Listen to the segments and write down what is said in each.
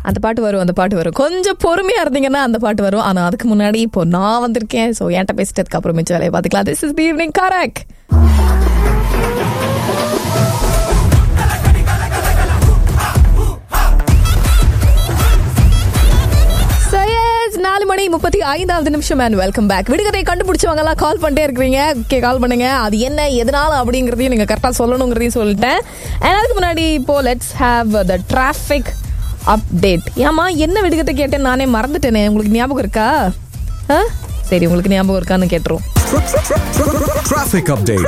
அந்த பாட்டு வரும் அந்த பாட்டு வரும் கொஞ்சம் பொறுமையா இருந்தீங்கன்னா அந்த பாட்டு வரும் ஆனா அதுக்கு முன்னாடி இப்போ நான் வந்திருக்கேன் ஸோ என்கிட்ட பேசிட்டதுக்கு அப்புறம் மிச்ச வேலையை பார்த்துக்கலாம் this is the evening correct சயஸ் நாலு மணி முப்பத்தி ஐந்தாவது நிமிஷம் அண்ட் வெல்கம் பேக் விடுகதை கண்டுபிடிச்சவங்க எல்லாம் கால் பண்ணிட்டே இருக்கிறீங்க ஓகே கால் பண்ணுங்க அது என்ன எதனால அப்படிங்கறதையும் நீங்க கரெக்டா சொல்லணுங்கிறதையும் சொல்லிட்டேன் And அதுக்கு முன்னாடி இப்போ let's have the traffic update ஏமா என்ன விடுகதை கேட்டேன் நானே மறந்துட்டேனே உங்களுக்கு ஞாபகம் இருக்கா ஆ? சரி உங்களுக்கு ஞாபகம் இருக்கான்னு கேட்டுரும் Traffic update.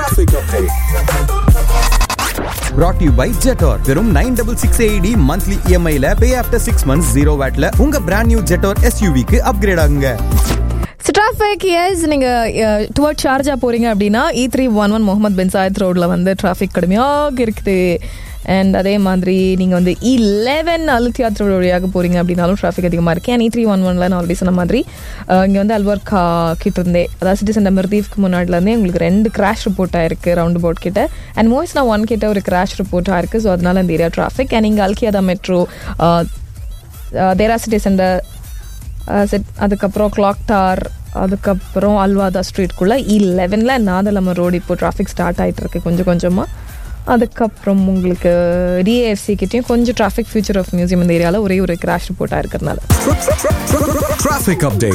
Brought to you by Jetor. வெறும் nine double six AED monthly இஎம்ஐல pay after six months zero வேட்ல உங்க பிராண்ட் நியூ ஜெட்டோர் எஸ்யூவிக்கு அப்கிரேட் ஆகுங்க டிராஃபிக் எஸ் நீங்க டுவர்ட் ஷார்ஜா போறீங்க அப்படின்னா E three one one Mohammed bin Zayed ரோட்ல வந்து டிராஃபிக் கடுமையாக இருக்குது அண்ட் அதே மாதிரி நீங்கள் வந்து இ லெவன் அலுத்தியாத் ரோடு வழியாக போகிறீங்க அப்படின்னாலும் டிராஃபிக் அதிகமாக இருக்கு அண்ட் இ த்ரீ ஒன் ஒன்ல நான் ஆல்ரெடி சொன்ன மாதிரி இங்கே வந்து அல்வர் கா கிட்ட இருந்தே அதாவது சிட்டி சென்டர் மிர்தீஃப்க்கு முன்னாடிலேருந்தே உங்களுக்கு ரெண்டு கிராஷ் ரிப்போர்ட் ஆயிருக்கு ரவுண்ட் போட் கிட்ட அண்ட் மோஸ்ட்னா ஒன் கிட்ட ஒரு கிராஷ் ரிப்போர்ட் ஆயிருக்கு ஸோ அதனால இந்த ஏரியா டிராஃபிக் அண்ட் இங்கே Al Qiyadah metro Deira city centre செட் அதுக்கப்புறம் கிளாக் டார் அதுக்கப்புறம் அல்வாதா ஸ்ட்ரீட்குள்ளே இ லெவனில் நாதலம ரோடு இப்போ டிராஃபிக் ஸ்டார்ட் ஆகிட்டு இருக்கு கொஞ்சம் கொஞ்சமாக அதுக்கப்புறம் உங்களுக்கு டிஏஎஃப்சி கிட்டேயும் கொஞ்சம் டிராஃபிக் ஃபியூச்சர் ஆஃப் மியூசியம் இந்த ஏரியாவில் ஒரே ஒரு கிராஷ் ரிப்போர்ட்டாக இருக்கிறதுனால Traffic update.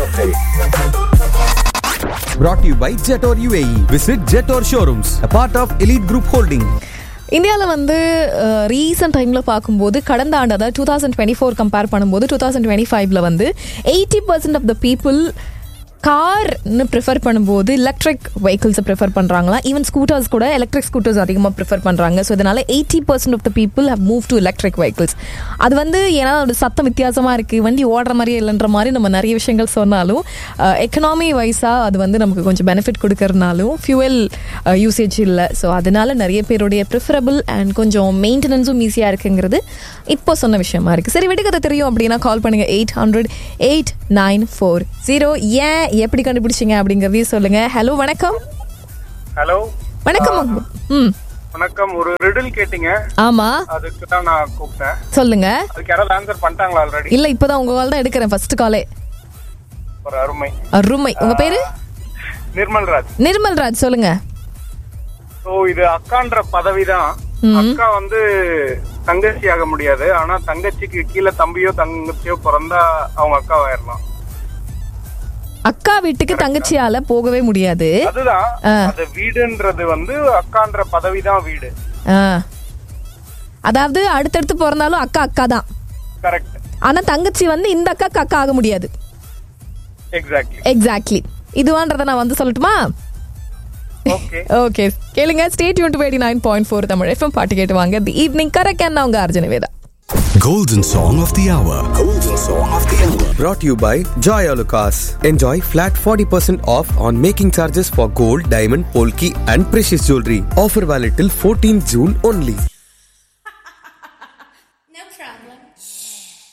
Brought to you by Jetor UAE. Visit Jetor showrooms, a part of Elite Group Holding. இந்தியாவில் வந்து ரீசெண்ட் டைமில் பார்க்கும்போது கடந்த ஆண்டு அதாவது two thousand twenty four compare பண்ணும்போது டூ தௌசண்ட் டுவெண்ட்டி ஃபைவ்ல வந்து eighty percent of the people கார்னு ப்ரிஃபர் பண்ணும்போது எலக்ட்ரிக் வெஹிக்கிள்ஸை ப்ரிஃபர் பண்ணுறாங்களா ஈவன் ஸ்கூட்டர்ஸ் கூட எலக்ட்ரிக் ஸ்கூட்டர்ஸ் அதிகமாக ப்ரிஃபர் பண்ணுறாங்க ஸோ இதனால eighty percent of the people have move to electric vehicles அது வந்து ஏன்னா அது சத்தம் வித்தியாசமாக இருக்குது வண்டி ஓடுற மாதிரியே இல்லைன்ற மாதிரி நம்ம நிறைய விஷயங்கள் சொன்னாலும் எக்கனாமி வைஸாக அது வந்து நமக்கு கொஞ்சம் பெனிஃபிட் கொடுக்கறனாலும் ஃபியூவல் யூசேஜ் இல்லை ஸோ அதனால நிறைய பேருடைய ப்ரிஃபரபிள் அண்ட் கொஞ்சம் மெயின்டெனன்ஸும் ஈஸியாக இருக்குங்கிறது இப்போ சொன்ன விஷயமா இருக்குது சரி விடுகதை தெரியும் அப்படின்னா கால் பண்ணுங்கள் eight hundred eight nine four zero ஏன் எப்படி கண்டுபிடிச்சிங்க அப்படிங்கிறதையும் சொல்லுங்க ஹலோ வணக்கம் ஹலோ வணக்கம் ம் வணக்கம் ஒரு ரிடில் கேட்டீங்க ஆமா அதுக்கு தான் நான் கூப்பிட்டேன் சொல்லுங்க அதுக்கு யாராவது ஆன்சர் பண்ணிட்டாங்களா ஆல்ரெடி இல்ல இப்பதான் உங்க கால் தான் எடுக்கிறேன் ஃபர்ஸ்ட் காலே ஒரு அருமை அருமை உங்க பேரு நிர்மல் ராஜ் நிர்மல் ராஜ் சொல்லுங்க ஸோ இது அக்கான்ற பதவி தான் அக்கா வந்து தங்கச்சி ஆக முடியாது ஆனா தங்கச்சிக்கு கீழே தம்பியோ தங்கச்சியோ பிறந்தா அவங்க அக்காவாயிரலாம் அக்கா வீட்டுக்கு தங்கச்சியால போகவே முடியாது அதுதான் அது வீடுன்றது வந்து அக்கான்ற பதவி தான் வீடு ஆ. அதாவது அடுத்தடுத்து பிறந்தாலும் அக்கா அக்கா தான் கரெக்ட் ஆனா தங்கச்சி வந்து இந்த அக்காக்கு அக்கா ஆக முடியாது எக்ஸாக்ட்லி எக்ஸாக்ட்லி இதுவான்றத நான் வந்து சொல்லட்டுமா ஓகே ஓகே கேளுங்க ஸ்டேட் யூன் to nine point four Tamil எஃப்எம் பாட்டு கேட்டு வாங்க தி ஈவினிங் கரெக்ட் என்ன உங்க Arjuna Veda Golden Song of the Hour. Golden Song of the Hour. Brought to you by Joy Alucas. Enjoy flat 40% off on making charges for gold, diamond, polki and precious jewelry. Offer valid till 14 June only.